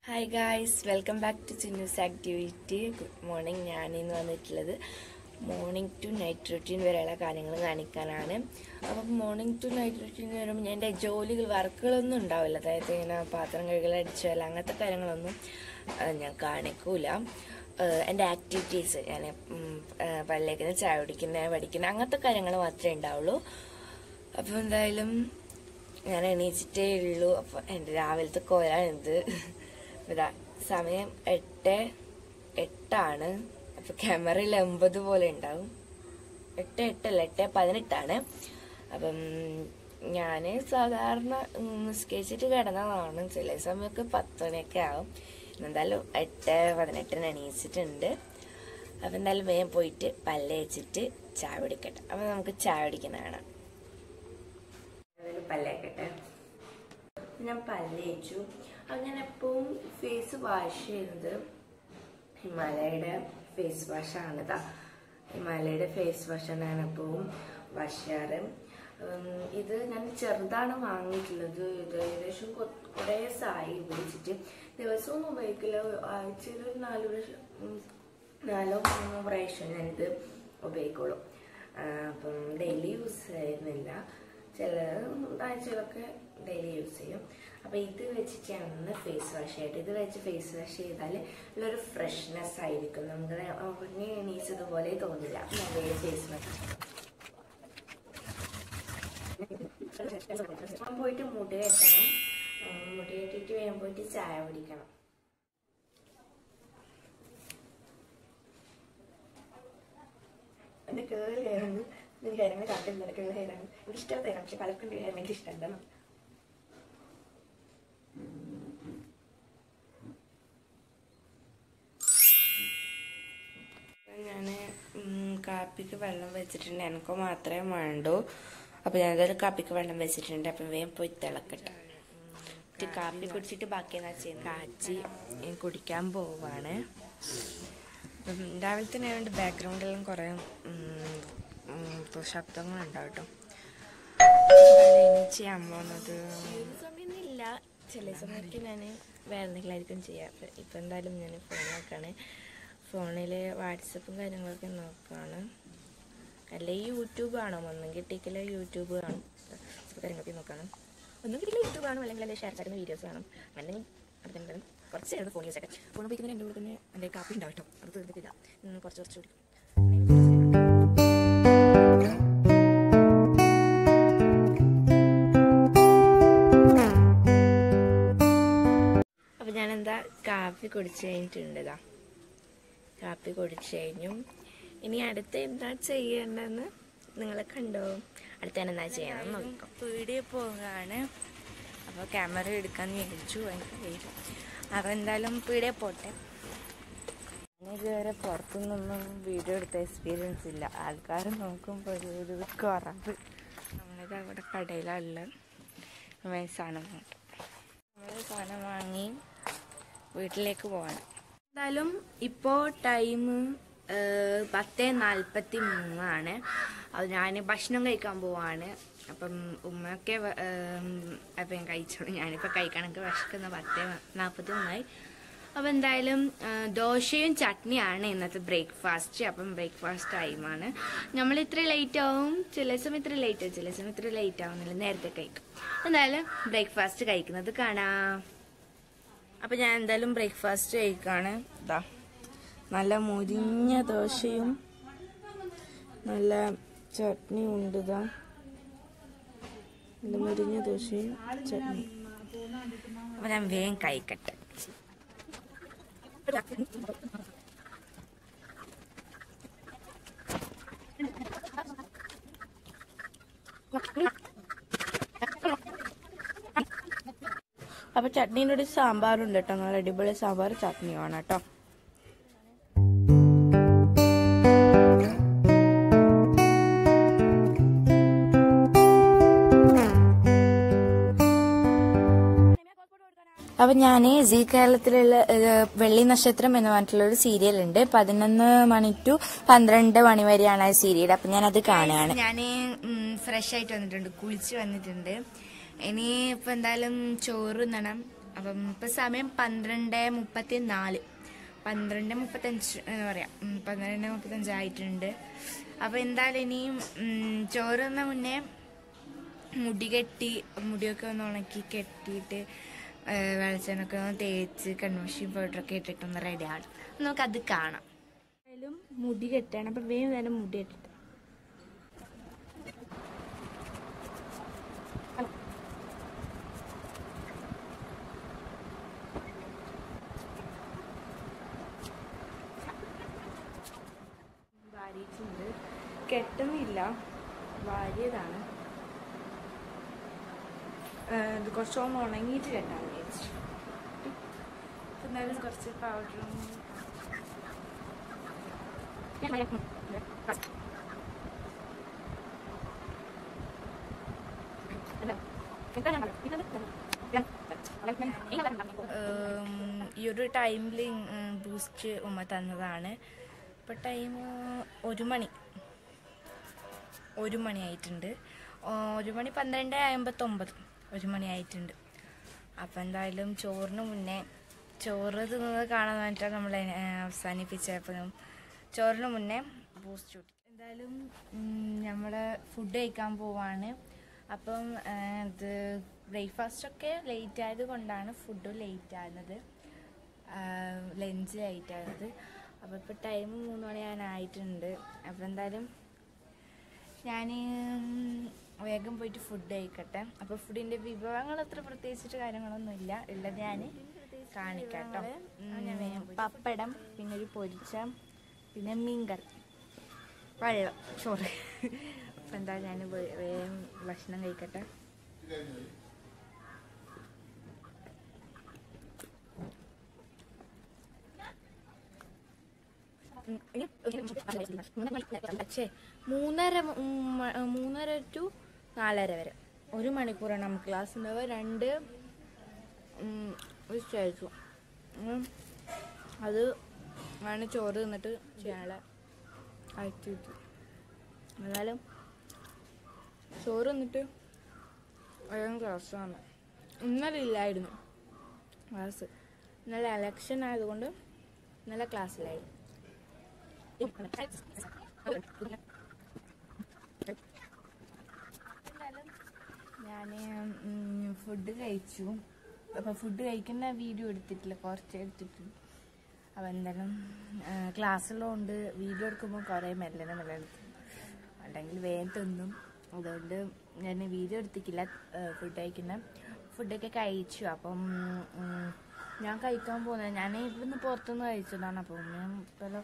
hi guys welcome back to Chinnu's activity good morning ഞാനിന്ന് വന്നിട്ടുള്ളത് morning to night routine വരെയുള്ള കാര്യങ്ങൾ കാണിക്കാനാണ് അപ്പം മോർണിംഗ് ടു നൈറ്റ് റൊട്ടീൻ വരുമ്പോൾ എൻ്റെ ജോലികൾ വർക്കുകളൊന്നും ഉണ്ടാവില്ല അതായത് ഇങ്ങനെ പാത്രം കഴുകൽ അടിച്ചാൽ അങ്ങനത്തെ കാര്യങ്ങളൊന്നും ആ, ഞാൻ കാണിക്കൂല ആ, എൻ്റെ ആക്ടിവിറ്റീസ് ഞാൻ പള്ളിയേക്കുന്ന ചായ കുടിക്കുന്ന പഠിക്കുന്ന അങ്ങനത്തെ കാര്യങ്ങൾ മാത്രമേ ഉണ്ടാവുള്ളൂ അപ്പോൾ എന്തായാലും ഞാൻ എണീച്ചിട്ടേ ഉള്ളൂ അപ്പോൾ എൻ്റെ രാവിലത്തെ കോലാണിത് ഇതാ സമയം എട്ട് എട്ടാണ് അപ്പോൾ ക്യാമറയിൽ എൺപത് പോലെ ഉണ്ടാവും എട്ട് എട്ടല്ല എട്ട് പതിനെട്ടാണ് അപ്പം ഞാൻ സാധാരണ നിസ്കരിച്ചിട്ട് കിടന്നതാണ് ചില സമയമൊക്കെ പത്ത് മണിയൊക്കെ ആവും എന്തായാലും എട്ട് പതിനെട്ടിന് എണീച്ചിട്ടുണ്ട് അപ്പം എന്തായാലും വേഗം പോയിട്ട് പല്ല് വെച്ചിട്ട് ചായ പിടിക്കട്ടെ അപ്പം നമുക്ക് ചായ പിടിക്കുന്ന കാണാം അതിൽ പല്ലേക്കട്ടെ ഞാൻ പല്ല് തേച്ചു അങ്ങനെ എപ്പോഴും ഫേസ് വാഷ് ചെയ്യുന്നത് ഹിമാലയയുടെ ഫേസ് വാഷാണിതാ ഹിമാലയയുടെ ഫേസ് വാഷാണ് ഞാൻ എപ്പോഴും വാഷ് ചെയ്യാറ് ഉം, ഇത് ഞാൻ ചെറുതാണ് വാങ്ങിയിട്ടുള്ളത് ഇത് ഏകദേശം കൊ- കുറേ സായി ഉപയോഗിച്ചിട്ട് ദിവസമൊന്നും ഉപയോഗിക്കില്ല ആഴ്ചയിൽ ഒരു നാല് പ്രാവശ്യം ഉം, നാലോ മൂന്നോ പ്രാവശ്യം ഞാനിത് ഉപയോഗിക്കുള്ളൂ ആ, അപ്പം ഡെയിലി യൂസ് ചെയ്യുന്നില്ല ചില ആഴ്ചകളൊക്കെ ഡെയിലി യൂസ് ചെയ്യും അപ്പം ഇത് വെച്ചിട്ടാണ് ഫേസ് വാഷ് ആയിട്ട് ഇത് വെച്ച് ഫേസ് വാഷ് ചെയ്താൽ ഉള്ളൊരു ഫ്രഷ്നെസ് ആയിരിക്കും നമുക്ക് ഉടനെ എണീച്ചതുപോലെ തോന്നില്ല നല്ല ഫേസ് വാഷ് പോയിട്ട് മുടി കെട്ടണം ഉം, മുടി കെട്ടിയിട്ട് വേഗം പോയിട്ട് ചായ കുടിക്കണം എന്റെ കേറി ഹെയറാണ് എനിക്ക് ഹെയറിനെ കാട്ടില്ല കേൾ ഹെയറാണ് എനിക്ക് ഇഷ്ടമുള്ള ഹെയറാണ് പക്ഷെ പലർക്കും ഹെയർ എനിക്ക് ഇഷ്ടമല്ല ഞാൻ കാപ്പിക്ക് വെള്ളം വെച്ചിട്ടുണ്ട് എനിക്ക് മാത്രമേ വേണ്ടൂ അപ്പം ഞാനതൊരു കാപ്പിക്ക് വെള്ളം വെച്ചിട്ടുണ്ട് അപ്പം വേഗം പോയി തിളക്കട്ടെ എന്നിട്ട് കാപ്പി കുടിച്ചിട്ട് ബാക്കി എന്നാ ചെയ്യുന്നത് കാച്ചി ഞാൻ കുടിക്കാൻ പോവാണ് അപ്പം രാവിലെ തന്നെ ആയതുകൊണ്ട് ബാക്ക്ഗ്രൗണ്ടിലും കുറേ ഉം, ഉം, ശബ്ദങ്ങളുണ്ടാവും കേട്ടോ ചെയ്യാൻ പോകുന്നത് സമയമൊന്നുമില്ല ചില സമയത്ത് ഞാൻ വേറെ എന്തെങ്കിലുമായിരിക്കും ചെയ്യാറ് ഇപ്പം എന്തായാലും ഞാൻ ഫോൺ നോക്കാണ് ഫോണിൽ വാട്സപ്പും കാര്യങ്ങളൊക്കെ നോക്കുകയാണ് അല്ലെങ്കിൽ യൂട്യൂബ് കാണും ഒന്നും കിട്ടിയിട്ടില്ല യൂട്യൂബ് കാണും വാട്സപ്പ് കാര്യങ്ങളൊക്കെ നോക്കണം ഒന്നും കിട്ടിയില്ല യൂട്യൂബ് കാണും അല്ലെങ്കിൽ അല്ലെങ്കിൽ ഷെയർ ചാറ്റുന്ന വീഡിയോസ് കാണും അല്ലെങ്കിൽ അടുത്തുണ്ടാകും കുറച്ച് നേരം ഫോൺ യൂസ് ആയിട്ട് ഫോൺ ഉപയോഗിക്കുന്നതിന് എൻ്റെ കൂടെ തന്നെ എൻ്റെ കാപ്പി ഉണ്ടാവും കേട്ടോ അത് തീർന്നിട്ടില്ല ഉം, കുറച്ച് കുറച്ച് കുടിക്കും അപ്പം ഞാനെന്താ കാപ്പി കുടിച്ച് കഴിഞ്ഞിട്ടുണ്ട് ഇതാ കാപ്പി കുടിച്ച് കഴിഞ്ഞു ഇനി അടുത്ത് എന്താ ചെയ്യേണ്ടതെന്ന് നിങ്ങൾ കണ്ടോ അടുത്ത ഞാൻ എന്താ ചെയ്യണം നോക്കാം പീടിയെ പോകാണ് അപ്പോൾ ക്യാമറ എടുക്കാൻ വിചാരിച്ചു എനിക്ക് കഴിയില്ല അപ്പോൾ എന്തായാലും പീടിയെ പോട്ടെ ഞാൻ ഇതുവരെ പുറത്തുനിന്നൊന്നും വീഡിയോ എടുത്ത എക്സ്പീരിയൻസ് ഇല്ല ആൾക്കാർ നോക്കുമ്പോൾ ഒരു ഒരു കുറവ് നമ്മളിത് അവിടെ കടയിലുള്ള സാധനം നോക്കാം നമ്മൾ സാധനം വാങ്ങി വീട്ടിലേക്ക് പോവാണ് എന്തായാലും ഇപ്പോൾ ടൈം പത്ത് നാൽപ്പത്തി മൂന്നാണ് അത് ഞാൻ ഭക്ഷണം കഴിക്കാൻ പോവാണ് അപ്പം ഉമ്മയൊക്കെ വ- ഏം, അപ്പം ഞാൻ കഴിച്ചോളൂ ഞാനിപ്പോൾ കഴിക്കണമെങ്കിൽ വിശക്കുന്ന പത്ത് നാൽപ്പത്തി മൂന്നായി അപ്പം എന്തായാലും ആ, ദോശയും ചട്നിയാണ് ഇന്നത്തെ ബ്രേക്ക്ഫാസ്റ്റ് അപ്പം ബ്രേക്ക്ഫാസ്റ്റ് ടൈമാണ് നമ്മൾ ഇത്ര ലേറ്റ് ആവും ചില സമയം ഇത്ര ലേറ്റ് ആവും ചില സമയം ഇത്ര ലേറ്റ് ആവുന്നില്ല നേരത്തെ കഴിക്കും എന്തായാലും ബ്രേക്ക്ഫാസ്റ്റ് കഴിക്കുന്നത് കാണാം അപ്പം ഞാൻ എന്തായാലും ബ്രേക്ക്ഫാസ്റ്റ് കഴിക്കാണ് ഇതാ നല്ല മുരിഞ്ഞ ദോശയും നല്ല ചട്നിയും ഉണ്ട് ഇതാ നല്ല മുരിഞ്ഞ ദോശയും ചട്നി അപ്പം ഞാൻ വേഗം കഴിക്കട്ടെ അപ്പൊ ചട്നീൻ്റെ ഒരു സാമ്പാറുണ്ട് കേട്ടോ നല്ല അടിപൊളി സാമ്പാർ ചട്നിയാണ് കേട്ടോ അപ്പൊ ഞാൻ സി കേരളത്തിലുള്ള ഏഹ്, വെള്ളി നക്ഷത്രം എന്ന് പറഞ്ഞിട്ടുള്ള ഒരു സീരിയൽ ഉണ്ട് പതിനൊന്ന് മണി ടു പന്ത്രണ്ട് മണി വരെയാണ് ആ സീരിയൽ അപ്പൊ ഞാൻ അത് കാണുകയാണ് ഞാൻ ഫ്രഷ് ആയിട്ട് വന്നിട്ടുണ്ട് കുളിച്ച് വന്നിട്ടുണ്ട് ഇനി ഇപ്പൊ എന്തായാലും ചോറ് തിന്നണം അപ്പം ഇപ്പം സമയം പന്ത്രണ്ട് മുപ്പത്തി നാല് പന്ത്രണ്ട് മുപ്പത്തഞ്ച് എന്ന് പറയാം ഉം, പന്ത്രണ്ട് മുപ്പത്തഞ്ചായിട്ടുണ്ട് അപ്പോൾ എന്തായാലും ഇനിയും ഉം, ചോറുന്ന മുന്നേ മുടി കെട്ടി മുടിയൊക്കെ ഒന്ന് ഉണക്കി കെട്ടിയിട്ട് ആ, വെളിച്ചെണ്ണൊക്കെ ഒന്ന് തേച്ച് കൺമഷി പൗഡറൊക്കെ ഇട്ടിട്ടൊന്ന് റെഡി ആവണം നമുക്കത് കാണാം എന്തായാലും മുടി കെട്ടാണ് അപ്പം വേഗം തന്നെ മുടി കെട്ടിട്ട് വാരിയിട്ടുണ്ട് കെട്ടുന്നില്ല വാരിയതാണ് ഏഹ് ഇത് കുറച്ചൊന്ന് ഉണങ്ങിയിട്ട് കെട്ടാൻ വിചാരിച്ചു എന്നാലും കുറച്ച് പൗഡറും ഉം, ഈ ഒരു ടൈമിൽ ബൂസ്റ്റ് ഉമ്മ തന്നതാണ് ഇപ്പം ടൈം ഒരു മണി ഒരു മണി ആയിട്ടുണ്ട് ആ, ഒരു മണി പന്ത്രണ്ട് അമ്പത്തൊമ്പത് ഒരു മണി ആയിട്ടുണ്ട് അപ്പം എന്തായാലും ചോറിന് മുന്നേ ചോറ് തിന്നത് കാണാൻ വേണ്ടിയിട്ടാണ് നമ്മൾ അവസാനിപ്പിച്ചപ്പോൾ ചോറിന് മുന്നേ ബൂസ്റ്റ് കൂട്ടി എന്തായാലും നമ്മൾ ഫുഡ് കഴിക്കാൻ പോവാണ് അപ്പം ആ, ഇത് ബ്രേക്ക്ഫാസ്റ്റൊക്കെ ലേറ്റ് ആയത് കൊണ്ടാണ് ഫുഡ് ലേറ്റ് ആകുന്നത് ലഞ്ച് ലേറ്റ് ആകുന്നത് അപ്പോൾ ഇപ്പോൾ ടൈം മൂന്ന് മണിയാനായിട്ടുണ്ട് അപ്പോൾ എന്തായാലും ഞാൻ വേഗം പോയിട്ട് ഫുഡ് കഴിക്കട്ടെ അപ്പോൾ ഫുഡിൻ്റെ വിഭവങ്ങൾ അത്ര പ്രത്യേകിച്ചിട്ട് കാര്യങ്ങളൊന്നുമില്ല ഉള്ളത് ഞാൻ കാണിക്കാം കേട്ടോ ഉം, പപ്പടം പിന്നെ ഒരു പൊരിച്ച പിന്നെ മീൻകറി വെള്ളം ചോറ് അപ്പം എന്താ ഞാൻ വേഗം ഭക്ഷണം കഴിക്കട്ടെ പക്ഷേ മൂന്നര ഉം, മ- മൂന്നര ടു നാലര വരെ ഒരു മണിക്കൂറാണ് നമുക്ക് ക്ലാസ് ഉണ്ടാവുക രണ്ട് ഉം, ഉച്ചയായിരിക്കും ഉം, അത് ആണ് ചോറ് തിന്നിട്ട് ചെയ്യാനുള്ള ആക്ടിവിറ്റി എന്നാലും ചോറ് തിന്നിട്ട് വേഗം ക്ലാസ്സാണ് ഇന്നലെ ഇല്ലായിരുന്നു ക്ലാസ് ഇന്നലെ എലക്ഷൻ ആയതുകൊണ്ട് ഇന്നലെ ക്ലാസ്സിലായിരുന്നു ഞാൻ ഫുഡ് കഴിച്ചു അപ്പോൾ ഫുഡ് കഴിക്കുന്ന വീഡിയോ എടുത്തിട്ടില്ല കുറച്ച് എടുത്തിട്ടുണ്ട് അപ്പോൾ എന്തായാലും ക്ലാസ്സുള്ളതുകൊണ്ട് വീഡിയോ എടുക്കുമ്പോൾ കുറേ മെല്ലനെ മെല്ലെ എടുക്കും അല്ലെങ്കിൽ വേഗം തിന്നും അതുകൊണ്ട് ഞാൻ വീഡിയോ എടുത്തിട്ടില്ല ഫുഡ് കഴിക്കുന്ന ഫുഡൊക്കെ കഴിച്ചു അപ്പം ഉം, ഞാൻ കഴിക്കാൻ പോകുന്നത് ഞാൻ ഇവിടുന്ന് പുറത്തുനിന്ന് കഴിച്ചതാണ് അപ്പം ഞാൻ ഇപ്പോൾ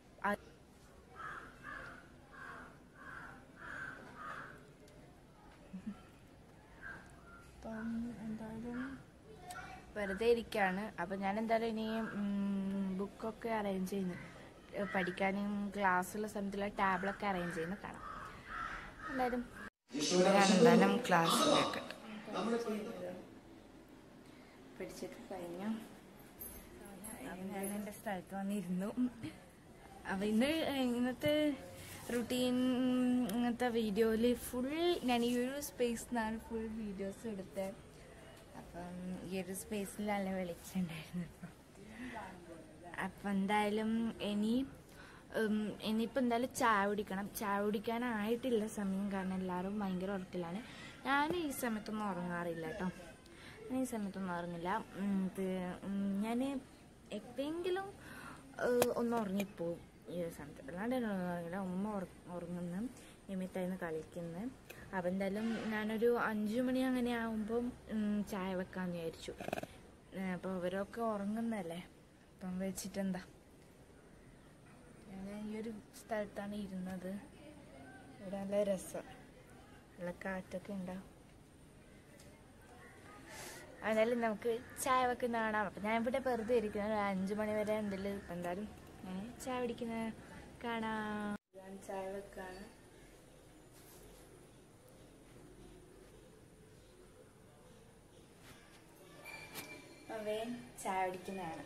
അപ്പം എന്തായാലും വെറുതെ ഇരിക്കുകയാണ് അപ്പം ഞാൻ എന്തായാലും ഇനി ബുക്കൊക്കെ അറേഞ്ച് ചെയ്യുന്നു ഏഹ് പഠിക്കാനും ക്ലാസ്സുള്ള സമയത്തുള്ള ടാബിളൊക്കെ അറേഞ്ച് ചെയ്യുന്നു കാണാം എന്തായാലും ഞാൻ എന്തായാലും ക്ലാസ്സിലാക്കട്ടെ പഠിച്ചൊക്കെ കഴിഞ്ഞു ഞാൻ എൻ്റെ സ്ഥലത്ത് വന്നിരുന്നു അപ്പം ഇന്ന് ഇന്നത്തെ റുട്ടീൻ ഇങ്ങനത്തെ വീഡിയോയിൽ ഫുൾ ഞാൻ ഈ ഒരു സ്പേസിൽ നിന്നാണ് ഫുൾ വീഡിയോസ് എടുത്തത് അപ്പം ഈ ഒരു സ്പേസിലാണ് വിളിച്ചിട്ടുണ്ടായിരുന്നത് ഇപ്പം അപ്പം എന്തായാലും ഇനി ഉം, ഇനിയിപ്പോൾ എന്തായാലും ചായ കുടിക്കണം ചായ കുടിക്കാനായിട്ടില്ല സമയം കാരണം എല്ലാവരും ഭയങ്കര ഉറക്കിലാണ് ഞാൻ ഈ സമയത്തൊന്നും ഉറങ്ങാറില്ല കേട്ടോ ഞാൻ ഈ സമയത്തൊന്നും ഉറങ്ങില്ല ഉം, ഇത് ഞാൻ എപ്പോഴെങ്കിലും ഏഹ്, ഒന്ന് ഉറങ്ങിപ്പോവും ഈ ഒരു സമയത്ത് അല്ലാണ്ട് ഞാൻ ഒന്നും ഉറങ്ങില്ല ഉമ്മ ഉറ- ഉറങ്ങുന്നു നിമിത്തായിരുന്നു കളിക്കുന്നത് അപ്പം എന്തായാലും ഞാനൊരു അഞ്ചു മണി അങ്ങനെ ആകുമ്പം ഉം, ചായ വെക്കാമെന്ന് വിചാരിച്ചു അപ്പോൾ ഇവരൊക്കെ ഉറങ്ങുന്നതല്ലേ അപ്പം വെച്ചിട്ടെന്താ ഞാൻ ഈ ഒരു സ്ഥലത്താണ് ഇരുന്നത് ഇവിടെ നല്ല രസം നല്ല കാറ്റൊക്കെ ഉണ്ടാവും എന്നാലും നമുക്ക് ചായ വെക്കുന്ന കാണാം അപ്പം ഞാൻ ഇവിടെ വെറുതെ ഇരിക്കുന്നത് ഒരു അഞ്ച് മണി വരെ ഉണ്ടല്ലോ ഇപ്പം എന്തായാലും ഞാൻ ചായ പിടിക്കുന്ന കാണാം ഞാൻ ചായ വെക്കാണ് അവേ ചായ പിടിക്കുന്നതാണ്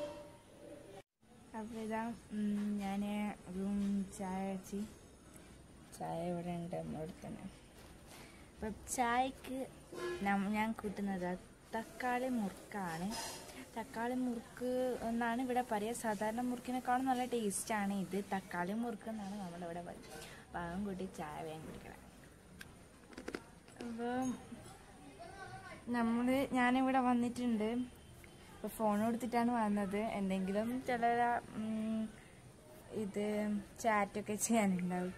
അപ്പോൾ ഇതാ ഞാൻ റൂം ചായ വെച്ച് ചായ ഇവിടെ ഉണ്ട് നമ്മുടെ തന്നെ അപ്പം ചായക്ക് നം- ഞാൻ കൂട്ടുന്നത് തക്കാളി മുറുക്കാണ് തക്കാളി മുറുക്ക് എന്നാണ് ഇവിടെ പറയുക സാധാരണ മുറുക്കിനേക്കാളും നല്ല ടേസ്റ്റാണ് ഇത് തക്കാളി മുറുക്ക് എന്നാണ് നമ്മളിവിടെ പറയുക അപ്പം അതും കൂട്ടി ചായ വേഗം കുടിക്കണം അപ്പം നമ്മൾ ഞാനിവിടെ വന്നിട്ടുണ്ട് ഇപ്പോൾ ഫോൺ എടുത്തിട്ടാണ് വന്നത് എന്തെങ്കിലും ചില ഉം, ഇത് ചാറ്റൊക്കെ ചെയ്യാനുണ്ടാവും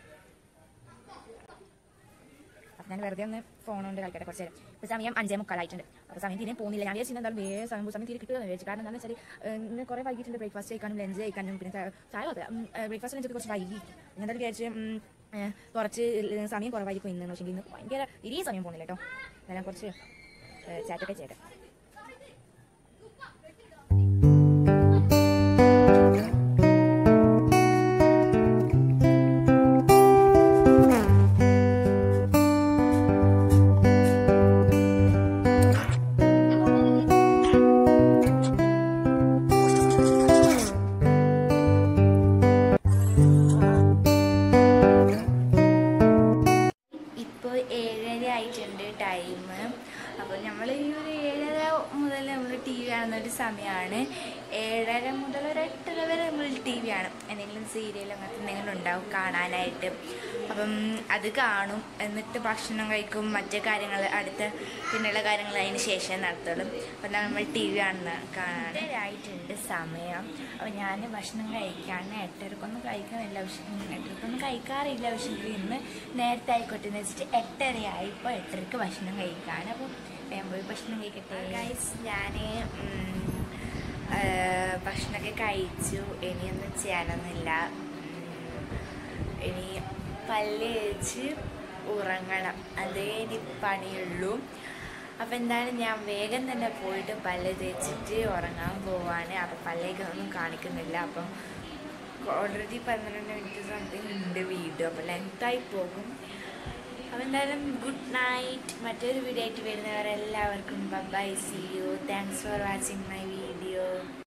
അപ്പം ഞാൻ വെറുതെ ഒന്ന് ഫോൺ കൊണ്ട് കളിക്കട്ടെ കുറച്ച് നേരം ഇപ്പോൾ സമയം അഞ്ചേ മുക്കാലായിട്ടുണ്ട് അപ്പോൾ സമയം തീരെ പോകുന്നില്ല ഞാൻ വിചാരിച്ചു എന്തായാലും വേറെ സമയം സമയം തീരെ കിട്ടുമെന്ന് വിചാരിച്ചു കാരണം എന്താണെന്ന് വെച്ചാൽ ഇന്ന് കുറേ വൈകിട്ടുണ്ട് ബ്രേക്ക്ഫാസ്റ്റ് കഴിക്കാനും ലഞ്ച് കഴിക്കാനും പിന്നെ ചായ- ചായ ബ്രേക്ക്ഫാസ്റ്റ് ലഞ്ചൊക്കെ കുറച്ച് വൈകി ഞാൻ എന്തായാലും വിചാരിച്ചു ഉം, ഏ, കുറച്ച് സമയം കുറവായിരിക്കും ഇന്ന് പക്ഷേ ഇന്ന് ഭയങ്കര ഇരിയും സമയം പോകുന്നില്ല കേട്ടോ ഞാൻ കുറച്ച് ചാറ്റൊക്കെ ചെയ്തേ ഇപ്പോൾ ഏഴര ആയിട്ടുണ്ട് ടൈം അപ്പോൾ നമ്മൾ ഈ ഒരു ഏഴര മുതൽ നമ്മൾ ടി വി കാണുന്ന ഒരു സമയമാണ് ഏഴര മുതൽ ഒരു എട്ടര വരെ നമ്മൾ ടി വി കാണും എന്തെങ്കിലും സീരിയൽ അങ്ങനത്തെ എന്തെങ്കിലും ഉണ്ടാവും കാണാനായിട്ട് അപ്പം അത് കാണും എന്നിട്ട് ഭക്ഷണം കഴിക്കും മറ്റു കാര്യങ്ങൾ അടുത്ത പിന്നെയുള്ള കാര്യങ്ങൾ അതിന് ശേഷം നടത്തുള്ളൂ അപ്പം നമ്മൾ ടി വി കാണുന്ന കാണാൻ ആയിട്ടുണ്ട് സമയം അപ്പോൾ ഞാൻ ഭക്ഷണം കഴിക്കാൻ എട്ടരക്കൊന്നും കഴിക്കുന്നില്ല പക്ഷേ എട്ടരക്കൊന്നും കഴിക്കാറില്ല പക്ഷേ ഇന്ന് നേരത്തെ ആയിക്കോട്ടെ എന്ന് വെച്ചിട്ട് എട്ടരയായി ഇപ്പോൾ എട്ടരക്ക് ഭക്ഷണം കഴിക്കാൻ അപ്പോൾ വേഗം പോയി ഭക്ഷണം കഴിക്കട്ടെ ഗൈസ് ഞാൻ ഭക്ഷണമൊക്കെ കഴിച്ചു ഇനിയൊന്നും ചെയ്യാനൊന്നുമില്ല ഉം, ഇനി പല്ല് തേച്ച് ഉറങ്ങണം അതേ ഇനി പണിയുള്ളൂ അപ്പം എന്തായാലും ഞാൻ വേഗം തന്നെ പോയിട്ട് പല്ല് തേച്ചിട്ട് ഉറങ്ങാൻ പോവാണ് അപ്പം പല്ലേക്ക് ഒന്നും കാണിക്കുന്നില്ല അപ്പം ഓൾറെഡി പന്ത്രണ്ട് മിനിറ്റ് സംതിങ് ഉണ്ട് വീഡിയോ അപ്പം ലെങ്തായി പോകും അപ്പം എന്തായാലും ഗുഡ് നൈറ്റ് മറ്റൊരു വീഡിയോ ആയിട്ട് വരുന്നവരെല്ലാവർക്കും bye see you thanks for watching my video